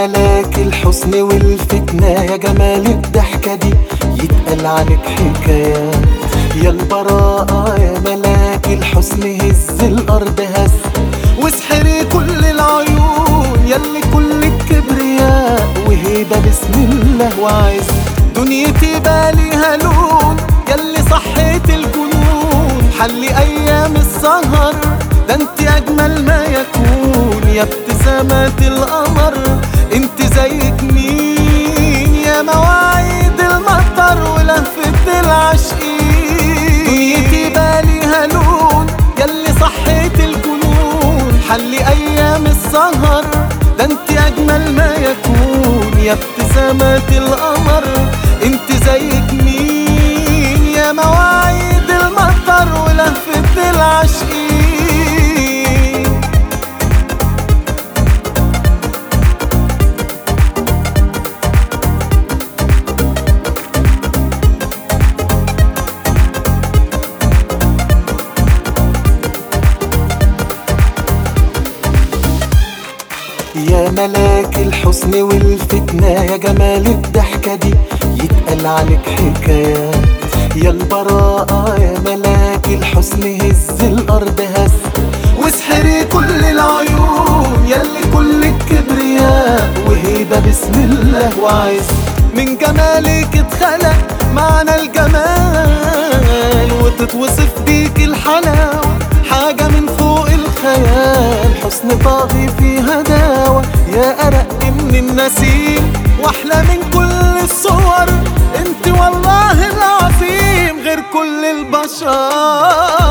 ملاك الحسن والفتنة يا جمال الضحكة دي يتقال عنك حكايات يا البراءة يا ملاك الحسن هز الأرض هز واسحري كل العيون يلي كل الكبرياء وهيبة بسم الله وعز دنيتي باليها لون يلي صحيت الجنون حلي أيام السهر ده انت أجمل ما يكون يا ابتسامات القمر انت زيك مين يا مواعيد المطر ولفة العاشقين دنيتي باليها لون يلي صحيت الجنون حلي ايام السهر ده انت اجمل ما يكون يا ابتسامات القمر انت زيك مين يا مواعيد المطر ولفة العاشقين يا ملاك الحسن والفتنة يا جمال الضحكة دي يتقال عنك حكايات يا البراءة يا ملاك الحسن هز الأرض هز واسحري كل العيون يلي كل الكبرياء وهيبة بسم الله وعز من جمالك اتخلق معنى الجمال وتتوصف بيك الحلاوة حاجة من فوق الخيال حسن طاغي في هداوة يا أرق من النسيم وأحلى من كل الصور انت والله العظيم غير كل البشر